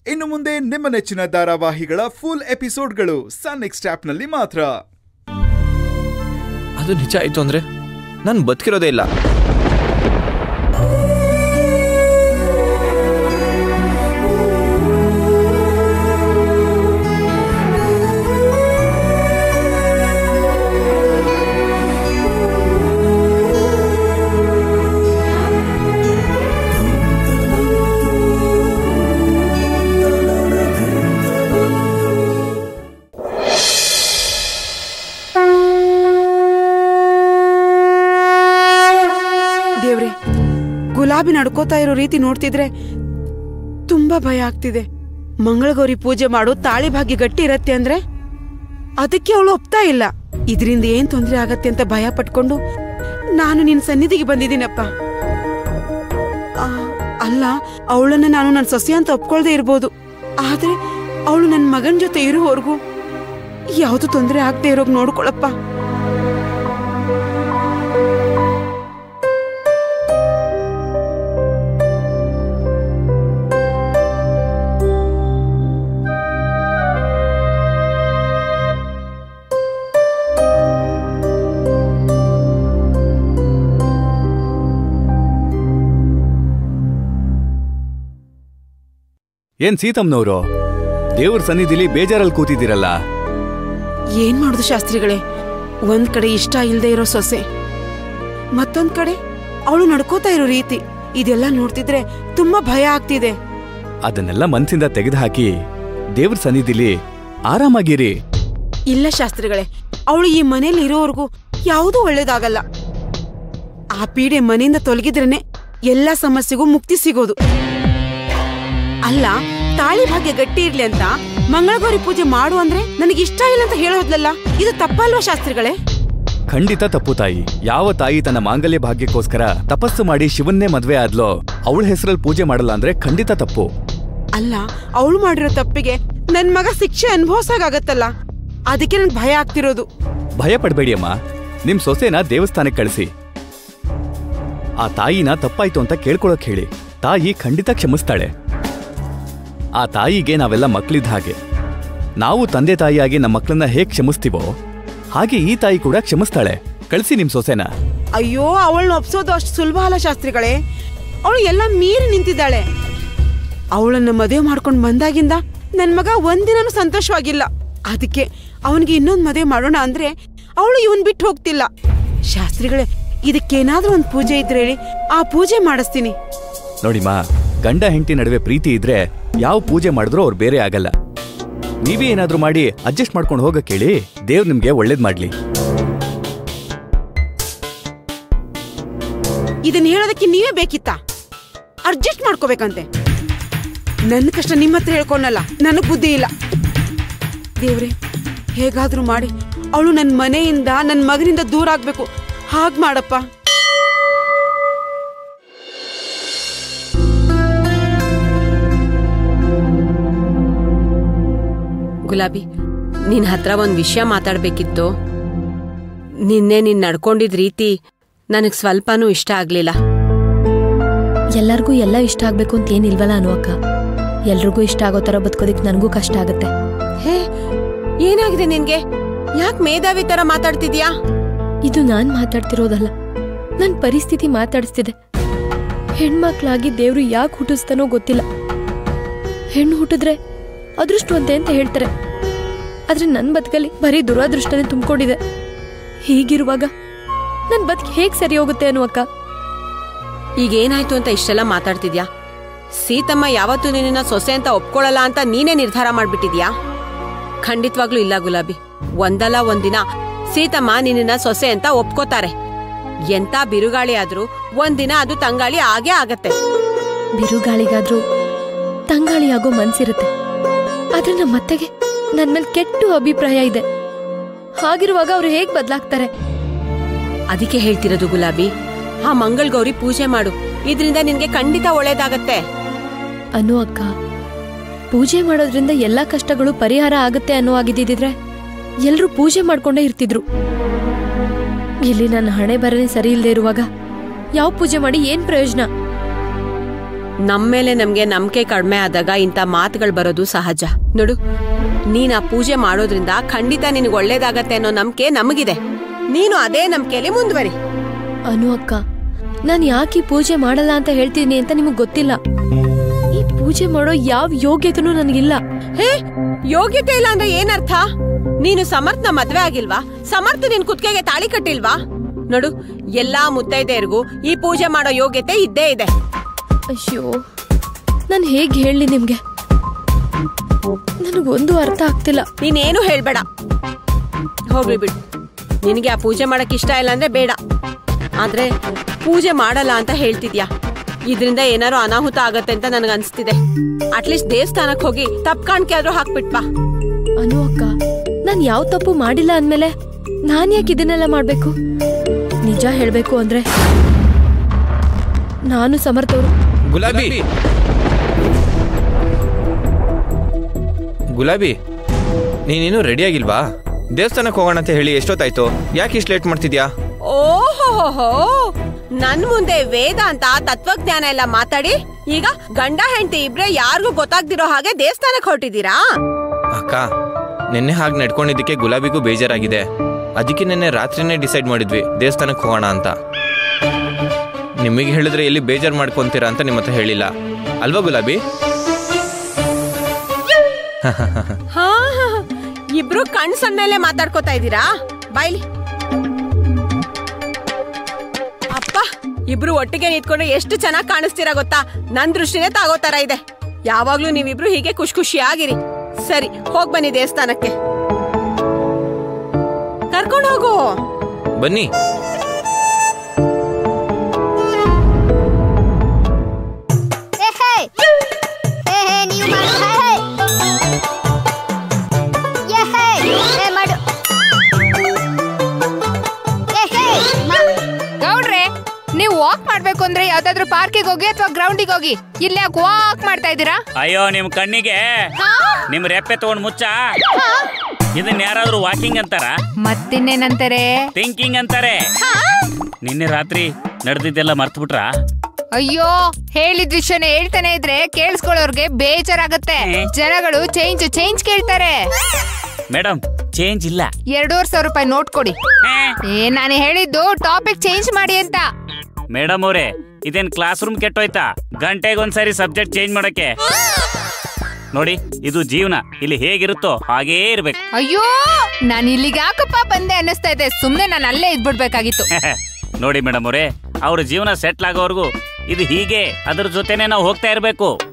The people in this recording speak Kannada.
ಇನ್ನು ಮುಂದೆ ನಿಮ್ಮ ನೆಚ್ಚಿನ ಧಾರಾವಾಹಿಗಳ ಫುಲ್ ಎಪಿಸೋಡ್ಗಳು ಸನ್ ನೆಕ್ಸ್ಟ್ ಆಪ್ನಲ್ಲಿ ಮಾತ್ರ ಅದು ನಿಜ ಆಯ್ತು ಅಂದ್ರೆ ನಾನು ಬದುಕಿರೋದೇ ಇಲ್ಲ ದೇವ್ರೆ ಗುಲಾಬಿ ನಡ್ಕೋತಾ ಇರೋ ರೀತಿ ನೋಡ್ತಿದ್ರೆ ತುಂಬಾ ಭಯ ಆಗ್ತಿದೆ ಮಂಗಳಗೌರಿ ಪೂಜೆ ಮಾಡು ತಾಳಿ ಭಾಗ್ಯ ಗಟ್ಟಿ ಇರತ್ತೆ ಅಂದ್ರೆ ಅದಕ್ಕೆ ಅವಳು ಒಪ್ತಾ ಇಲ್ಲ ಇದರಿಂದ ಏನ್ ತೊಂದರೆ ಆಗತ್ತೆ ಅಂತ ಭಯ ಪಟ್ಕೊಂಡು ನಾನು ನಿನ್ ಸನ್ನಿಧಿಗೆ ಬಂದಿದ್ದೀನಪ್ಪ ಆ, ಅಲ್ಲ ಅವಳನ್ನ ನಾನು ನನ್ನ ಸೊಸೆ ಅಂತ ಒಪ್ಕೊಳ್ದೆ ಇರ್ಬೋದು ಆದ್ರೆ ಅವಳು ನನ್ನ ಮಗನ್ ಜೊತೆ ಇರುವವರೆಗೂ ಯಾವುದು ತೊಂದರೆ ಆಗದೆ ಇರೋಗ್ ನೋಡ್ಕೊಳಪ್ಪ ಏನ್ ಸೀತಮ್ಮನವರು ದೇವ್ರ ಸನ್ನಿಧಿಲಿ ಬೇಜಾರಲ್ಲಿ ಕೂತಿದ್ದೀರಲ್ಲ ಏನ್ ಮಾಡುದು ಶಾಸ್ತ್ರಿಗಳೇ ಒಂದ್ ಕಡೆ ಇಷ್ಟ ಇಲ್ದೇ ಇರೋ ಸೊಸೆ ಮತ್ತೊಂದ್ ಕಡೆ ಅವಳು ನಡ್ಕೋತಾ ಇರೋ ರೀತಿ ಇದೆಲ್ಲ ನೋಡ್ತಿದ್ರೆ ತುಂಬಾ ಭಯ ಆಗ್ತಿದೆ ಅದನ್ನೆಲ್ಲ ಮನ್ಸಿಂದ ತೆಗೆದುಹಾಕಿ ದೇವ್ರ ಸನ್ನಿಧಿಲಿ ಆರಾಮಾಗಿರಿ ಇಲ್ಲ ಶಾಸ್ತ್ರಿಗಳೇ ಅವಳು ಈ ಮನೇಲಿ ಇರೋವರೆಗೂ ಯಾವುದೂ ಒಳ್ಳೇದಾಗಲ್ಲ ಆ ಪೀಡೆ ಮನೆಯಿಂದ ತೊಲಗಿದ್ರೇನೆ ಎಲ್ಲಾ ಸಮಸ್ಯೆಗೂ ಮುಕ್ತಿ ಸಿಗೋದು ಅಲ್ಲ ತಾಳಿ ಭಾಗ್ಯ ಗಟ್ಟಿ ಇರ್ಲಿ ಅಂತ ಮಂಗಳಗೌರಿ ಪೂಜೆ ಮಾಡು ಅಂದ್ರೆ ನನಗೆ ಇಷ್ಟ ಇಲ್ಲ ಅಂತ ಹೇಳೋದ್ಲಲ್ಲ ಇದು ತಪ್ಪಲ್ವಾ ಶಾಸ್ತ್ರಿಗಳೇ ಖಂಡಿತ ತಪ್ಪು ತಾಯಿ ಯಾವ ತಾಯಿ ತನ್ನ ಮಾಂಗಲ್ಯ ಭಾಗ್ಯಕ್ಕೋಸ್ಕರ ತಪಸ್ಸು ಮಾಡಿ ಶಿವನ್ನೇ ಮದ್ವೆ ಆದ್ಲೋ ಅವಳ ಹೆಸರಲ್ಲಿ ಪೂಜೆ ಮಾಡಲ್ಲ ಅಂದ್ರೆ ಖಂಡಿತ ತಪ್ಪು ಅಲ್ಲ ಅವಳು ಮಾಡಿರೋ ತಪ್ಪಿಗೆ ನನ್ ಮಗ ಶಿಕ್ಷೆ ಅನುಭವಿಸಾಗತ್ತಲ್ಲ ಅದಕ್ಕೆ ನನ್ಗೆ ಭಯ ಆಗ್ತಿರೋದು ಭಯ ಪಡ್ಬೇಡಿ ಅಮ್ಮ ನಿಮ್ ಸೊಸೆನ ದೇವಸ್ಥಾನಕ್ಕೆ ಕಳಿಸಿ ಆ ತಾಯಿನ ತಪ್ಪಾಯ್ತು ಅಂತ ಕೇಳ್ಕೊಳಕ್ ಹೇಳಿ ತಾಯಿ ಖಂಡಿತ ಕ್ಷಮಿಸ್ತಾಳೆ ಆ ತಾಯಿಗೆ ನಾವೆಲ್ಲ ಮಕ್ಳಿದ್ದ ಹಾಗೆ ನಾವು ತಂದೆ ತಾಯಿಯಾಗಿ ನಮ್ಮ ಮಕ್ಕಳನ್ನ ಹೇಗ್ ಕ್ಷಮಿಸ್ತೀವೋ ಹಾಗೆ ಈ ತಾಯಿ ಕೂಡ ಕ್ಷಮಿಸ್ತಾಳೆ ಕಳಿಸಿ ನಿಮ್ ಸೊಸೆನ ಅಯ್ಯೋ ಅವಳನ್ನ ಒಪ್ಸೋದು ಅಷ್ಟು ಸುಲಭ ಅಲ್ಲ ಶಾಸ್ತ್ರಿಗಳೇ ಅವಳು ಎಲ್ಲ ಮೀರಿ ನಿಂತಿದ್ದಾಳೆ ಅವಳನ್ನ ಮದುವೆ ಮಾಡ್ಕೊಂಡು ಬಂದಾಗಿಂದ ನನ್ ಮಗ ಒಂದಿನನೂ ಸಂತೋಷವಾಗಿಲ್ಲ ಅದಕ್ಕೆ ಅವನಿಗೆ ಇನ್ನೊಂದ್ ಮದುವೆ ಮಾಡೋಣ ಅಂದ್ರೆ ಅವಳು ಇವನ್ ಬಿಟ್ಟು ಹೋಗ್ತಿಲ್ಲ ಶಾಸ್ತ್ರಿಗಳೇ ಇದಕ್ಕೇನಾದ್ರೂ ಒಂದ್ ಪೂಜೆ ಇದ್ರೆ ಹೇಳಿ ಆ ಪೂಜೆ ಮಾಡಿಸ್ತೀನಿ ನೋಡಿಮಾ ಗಂಡ ಹೆಂಡತಿ ನಡುವೆ ಪ್ರೀತಿ ಇದ್ರೆ ಯಾವ ಪೂಜೆ ಮಾಡಿದ್ರೂ ಅವ್ರು ಬೇರೆ ಆಗಲ್ಲ ನೀವೇ ಏನಾದ್ರೂ ಮಾಡಿ ಅಡ್ಜಸ್ಟ್ ಮಾಡ್ಕೊಂಡು ಹೋಗಕ್ ಹೇಳಿ ದೇವ್ರು ನಿಮ್ಗೆ ಒಳ್ಳೇದ್ ಮಾಡ್ಲಿ ಇದನ್ನ ಹೇಳೋದಕ್ಕೆ ನೀವೇ ಬೇಕಿತ್ತಾ ಅಡ್ಜಸ್ಟ್ ಮಾಡ್ಕೋಬೇಕಂತೆ ನನ್ನ ಕಷ್ಟ ನಿಮ್ಮ ಹತ್ರ ಹೇಳ್ಕೊನಲ್ಲ ನನಗ್ ಬುದ್ಧಿ ಇಲ್ಲ ದೇವ್ರೆ ಹೇಗಾದ್ರೂ ಮಾಡಿ ಅವಳು ನನ್ನ ಮನೆಯಿಂದ ನನ್ನ ಮಗನಿಂದ ದೂರ ಆಗ್ಬೇಕು ಹಾಗ್ ಮಾಡಪ್ಪ ಗುಲಾಬಿ ನಿನ್ ಹತ್ರ ಒಂದ್ ವಿಷಯ ಮಾತಾಡ್ಬೇಕಿತ್ತು ನಿನ್ನೆ ನೀನ್ ನಡ್ಕೊಂಡಿದ್ ರೀತಿ ನನಗ್ ಸ್ವಲ್ಪನೂ ಇಷ್ಟ ಆಗ್ಲಿಲ್ಲ ಎಲ್ಲರಿಗೂ ಎಲ್ಲ ಇಷ್ಟ ಆಗ್ಬೇಕು ಅಂತ ಏನಿಲ್ವಲ್ಲ ಅನು ಅಕ್ಕ ಎಲ್ರಿಗೂ ಇಷ್ಟ ಆಗೋ ಥರ ಬದುಕೋದಿಕ್ ನನಗೂ ಕಷ್ಟ ಆಗುತ್ತೆ ಹೇ ಏನಾಗಿದೆ ನಿನ್ಗೆ ಯಾಕ್ ಮೇಧಾವಿ ತರ ಮಾತಾಡ್ತಿದ್ಯಾ ಇದು ನಾನ್ ಮಾತಾಡ್ತಿರೋದಲ್ಲ ನನ್ ಪರಿಸ್ಥಿತಿ ಮಾತಾಡಿಸ್ತಿದೆ ಹೆಣ್ಮಕ್ಳಾಗಿ ದೇವ್ರು ಯಾಕೆ ಹುಟ್ಟಿಸ್ತಾನೋ ಗೊತ್ತಿಲ್ಲ ಹೆಣ್ಣು ಹುಟ್ಟಿದ್ರೆ ಅದೃಷ್ಟವಂತೆ ಅಂತ ಹೇಳ್ತಾರೆ ಆದ್ರೆ ನನ್ ಬದುಕಲ್ಲಿ ಬರೀ ದುರಾದೃಷ್ಟನೇ ತುಂಬಿಕೊಂಡಿದೆ ಹೀಗಿರುವಾಗ ನನ್ ಬದುಕು ಹೇಗ್ ಸರಿ ಹೋಗುತ್ತೆ ಅನು ಅಕ್ಕ ಈಗ ಏನಾಯ್ತು ಅಂತ ಇಷ್ಟೆಲ್ಲ ಮಾತಾಡ್ತಿದ್ಯಾ ಸೀತಮ್ಮ ಯಾವತ್ತೂ ನಿನ್ನ ಸೊಸೆ ಅಂತ ಒಪ್ಕೊಳ್ಳಲ್ಲ ಅಂತ ನೀನೇ ನಿರ್ಧಾರ ಮಾಡ್ಬಿಟ್ಟಿದ್ಯಾ ಖಂಡಿತವಾಗ್ಲೂ ಇಲ್ಲ ಗುಲಾಬಿ ಒಂದಲ್ಲ ಒಂದಿನ ಸೀತಮ್ಮ ನಿನ್ನ ಸೊಸೆ ಅಂತ ಒಪ್ಕೋತಾರೆ ಎಂತ ಬಿರುಗಾಳಿ ಆದ್ರೂ ಒಂದಿನ ಅದು ತಂಗಾಳಿ ಆಗೇ ಆಗತ್ತೆ ಬಿರುಗಾಳಿಗಾದ್ರೂ ತಂಗಾಳಿಯಾಗೋ ಮನ್ಸಿರುತ್ತೆ ಆದ್ರೆ ನಮ್ಮ ಅತ್ತೆಗೆ ನನ್ ಮೇಲೆ ಕೆಟ್ಟು ಅಭಿಪ್ರಾಯ ಇದೆ ಹಾಗಿರುವಾಗ ಅವ್ರು ಹೇಗ್ ಬದ್ಲಾಗ್ತಾರೆ ಅದಕ್ಕೆ ಹೇಳ್ತಿರೋದು ಗುಲಾಬಿ ಆ ಮಂಗಳ್ ಗೌರಿ ಪೂಜೆ ಮಾಡು ಇದರಿಂದ ನಿನ್ಗೆ ಖಂಡಿತ ಒಳ್ಳೇದಾಗತ್ತೆ ಅನು ಅಕ್ಕ ಪೂಜೆ ಮಾಡೋದ್ರಿಂದ ಎಲ್ಲಾ ಕಷ್ಟಗಳು ಪರಿಹಾರ ಆಗುತ್ತೆ ಅನ್ನೋ ಆಗಿದ್ದಿದ್ರೆ ಎಲ್ರೂ ಪೂಜೆ ಮಾಡ್ಕೊಂಡೇ ಇರ್ತಿದ್ರು ಇಲ್ಲಿ ನನ್ನ ಹಣೆ ಬರನೇ ಸರಿ ಇಲ್ಲದೆ ಇರುವಾಗ ಯಾವ ಪೂಜೆ ಮಾಡಿ ಏನ್ ಪ್ರಯೋಜನ ನಮ್ಮ ಮೇಲೆ ನಮ್ಗೆ ನಂಬಿಕೆ ಕಡಿಮೆ ಆದಾಗ ಇಂಥ ಮಾತುಗಳು ಬರೋದು ಸಹಜ ನೋಡು ನೀನ್ ಆ ಪೂಜೆ ಮಾಡೋದ್ರಿಂದ ಖಂಡಿತ ನಿನಗೆ ಒಳ್ಳೇದಾಗತ್ತೆ ಅನ್ನೋ ನಂಬಿಕೆ ನಮಗಿದೆ ನೀನು ಅದೇ ನಂಬಿಕೆಯಲ್ಲಿ ಮುಂದುವರಿ ಅನು ಅಕ್ಕ ನಾನು ಯಾಕೆ ಈ ಪೂಜೆ ಮಾಡಲ್ಲ ಅಂತ ಹೇಳ್ತೀನಿ ಅಂತ ನಿಮಗ್ ಗೊತ್ತಿಲ್ಲ ಈ ಪೂಜೆ ಮಾಡೋ ಯಾವ ಯೋಗ್ಯತೆನೂ ನನಗಿಲ್ಲ ಹೇ ಯೋಗ್ಯತೆ ಇಲ್ಲ ಅಂದ್ರೆ ಏನರ್ಥ ನೀನು ಸಮರ್ಥನ ಮದ್ವೆ ಆಗಿಲ್ವಾ ಸಮರ್ಥ ನಿನ್ ಕುತ್ತಿಗೆಗೆ ತಾಳಿ ಕಟ್ಟಿಲ್ವಾ ನೋಡು ಎಲ್ಲಾ ಮುತ್ತೈದೆಯರಿಗೂ ಈ ಪೂಜೆ ಮಾಡೋ ಯೋಗ್ಯತೆ ಇದ್ದೇ ಇದೆ ಅಯ್ಯೋ ನಾನು ಹೇಗೆ ಹೇಳಲಿ ನಿಮ್ಗೆ ನನಗೊಂದು ಅರ್ಥ ಆಗ್ತಿಲ್ಲ ನೀನೇನು ಹೇಳ್ಬೇಡ ಹೋಗ್ಲಿ ಬಿಡು ನಿನಗೆ ಆ ಪೂಜೆ ಮಾಡಕ್ ಇಷ್ಟ ಇಲ್ಲ ಅಂದ್ರೆ ಬೇಡ ಆದ್ರೆ ಪೂಜೆ ಮಾಡಲ್ಲ ಅಂತ ಹೇಳ್ತಿದ್ಯಾ ಇದರಿಂದ ಏನಾರು ಅನಾಹುತ ಆಗತ್ತೆ ಅಂತ ನನಗೆ ಅನ್ಸ್ತಿದೆ ಅಟ್ಲೀಸ್ಟ್ ದೇವಸ್ಥಾನಕ್ ಹೋಗಿ ತಪ್ಪು ಕಾಣಿಕೆ ಆದ್ರೂ ಹಾಕ್ಬಿಟ್ಪಾ ಅನು ಅಕ್ಕ ನಾನು ಯಾವ ತಪ್ಪು ಮಾಡಿಲ್ಲ ಅಂದ್ಮೇಲೆ ನಾನು ಯಾಕೆ ಇದನ್ನೆಲ್ಲ ಮಾಡ್ಬೇಕು ನಿಜ ಹೇಳ್ಬೇಕು ಅಂದ್ರೆ ನಾನು ಸಮರ್ಥವ್ರು ಗುಲಾಬಿ ಗುಲಾಬಿ ನೀನೇನು ರೆಡಿ ಆಗಿಲ್ವಾ ದೇವಸ್ಥಾನಕ್ಕೆ ಹೋಗೋಣ ಅಂತ ಹೇಳಿ ಎಷ್ಟೊತ್ತಾಯ್ತು ಯಾಕೆ ಇಷ್ಟು ಲೇಟ್ ಮಾಡ್ತಿದ್ಯಾ ಓಹೋ ನನ್ ಮುಂದೆ ವೇದಾಂತ ತತ್ವಜ್ಞಾನ ಎಲ್ಲ ಮಾತಾಡಿ ಈಗ ಗಂಡ ಹೆಂಡತಿ ಇಬ್ರೆ ಯಾರಿಗೂ ಗೊತ್ತಾಗ್ದಿರೋ ಹಾಗೆ ದೇವಸ್ಥಾನಕ್ಕೆ ಹೊರಟಿದ್ದೀರಾ ಅಕ್ಕ ನಿನ್ನೆ ಹಾಗೆ ನಡ್ಕೊಂಡಿದ್ದಕ್ಕೆ ಗುಲಾಬಿಗೂ ಬೇಜಾರಾಗಿದೆ ಅದಕ್ಕೆ ನಿನ್ನೆ ರಾತ್ರಿನೇ ಡಿಸೈಡ್ ಮಾಡಿದ್ವಿ ದೇವಸ್ಥಾನಕ್ಕೆ ಹೋಗೋಣ ಅಂತ ನಿಮಗೆ ಹೇಳಿದ್ರೆ ಎಲ್ಲಿ ಬೇಜಾರು ಮಾಡ್ಕೊಂತೀರಾ ಅಂತ ನಿಮ್ಮ ಹತ್ರ ಹೇಳಿಲ್ಲ ಅಲ್ವಾ ಗುಲಾಬಿ ಹಾ ಹಾ, ಹಾ. ಇಬ್ರು ಕಣ್ ಸಣ್ಣಲ್ಲೇ ಮಾತಾಡ್ಕೋತಾ ಇದ್ದೀರಾ ಬಾಯ್ಲಿ ಅಪ್ಪ ಇಬ್ರು ಒಟ್ಟಿಗೆ ನಿಂತ್ಕೊಂಡ್ರೆ ಎಷ್ಟು ಚೆನ್ನಾಗಿ ಕಾಣಿಸ್ತೀರಾ ಗೊತ್ತಾ ನನ್ ದೃಷ್ಟಿನೇ ತಾಗೋ ತರ ಇದೆ ಯಾವಾಗ್ಲೂ ನೀವಿಬ್ರು ಹೀಗೆ ಖುಷಿ ಖುಷಿಯಾಗಿರಿ ಸರಿ ಹೋಗ್ ಬನ್ನಿ ದೇವಸ್ಥಾನಕ್ಕೆ ಕರ್ಕೊಂಡು ಹೋಗು ಬನ್ನಿ ಏ ಹೇ ಏ ಹೇ ನೀವು ಮಾಡು ಹೇ ಹೇ ಏ ಹೇ ಏ ಮಾಡು ಏ ಹೇ ಮಾ ಗೌಡ್ರೆ ನೀವು ವಾಕ್ ಮಾಡ್ಬೇಕು ಅಂದ್ರೆ ಯಾವ್ದಾದ್ರು ಪಾರ್ಕಿಗೆ ಹೋಗಿ ಅಥವಾ ಗ್ರೌಂಡಿಗೆ ಹೋಗಿ ಇಲ್ಲಿ ಯಾಕೆ ವಾಕ್ ಮಾಡ್ತಾ ಇದ್ದೀರಾ ಅಯ್ಯೋ ನಿಮ್ ಕಣ್ಣಿಗೆ ನಿಮ್ ರೆಪ್ಪೆ ತಗೊಂಡ್ ಮುಚ್ಚ ಇದನ್ನ ಯಾರಾದ್ರೂ ವಾಕಿಂಗ್ ಅಂತಾರ ಮತ್ತಿನ್ನೇನಂತಾರೆ ಥಿಂಕಿಂಗ್ ಅಂತಾರೆ ನಿನ್ನೆ ರಾತ್ರಿ ನಡೆದಿದ್ದೆಲ್ಲ ಮರ್ತು ಬಿಟ್ರಾ ಅಯ್ಯೋ ಹೇಳಿದ ವಿಷಯನ ಹೇಳ್ತಾನೆ ಇದ್ರೆ ಕೇಳಿಸ್ಕೊಳ್ಳೋರ್ಗೆ ಬೇಜಾರಾಗತ್ತೆ ಜನಗಳು ಚೇಂಜ್ ಚೇಂಜ್ ಕೇಳ್ತಾರೆ ಮೇಡಮ್ ಚೇಂಜ್ ಇಲ್ಲ ಎರಡೂವರೆ ಸಾವಿರ ರೂಪಾಯಿ ನೋಟ್ ಕೊಡಿ ಏ ನಾನು ಹೇಳಿದ್ದು ಟಾಪಿಕ್ ಚೇಂಜ್ ಮಾಡಿ ಅಂತ ಮೇಡಮ್ ಅವರೇ ಇದೇನ್ ಕ್ಲಾಸ್ ರೂಮ್ ಕೆಟ್ಟೋಯ್ತಾ ಗಂಟೆಗೆ ಒಂದ್ಸರಿ ಸಬ್ಜೆಕ್ಟ್ ಚೇಂಜ್ ಮಾಡಕ್ಕೆ ನೋಡಿ ಇದು ಜೀವನ ಇಲ್ಲಿ ಹೇಗಿರುತ್ತೋ ಹಾಗೇ ಇರ್ಬೇಕು ಅಯ್ಯೋ ನಾನು ಇಲ್ಲಿಗೆ ಯಾಕಪ್ಪ ಬಂದೆ ಅನ್ನಿಸ್ತಾ ಇದೆ ಸುಮ್ನೆ ನಾನು ಅಲ್ಲೇ ಇದ್ಬಿಡ್ಬೇಕಾಗಿತ್ತು ನೋಡಿ ಮೇಡಮ್ ಅವರೇ ಅವ್ರ ಜೀವನ ಸೆಟ್ಲ್ ಆಗೋವರೆಗೂ ಇದು ಹೀಗೆ ಅದ್ರ ಜೊತೆನೆ ನಾವು ಹೋಗ್ತಾ ಇರ್ಬೇಕು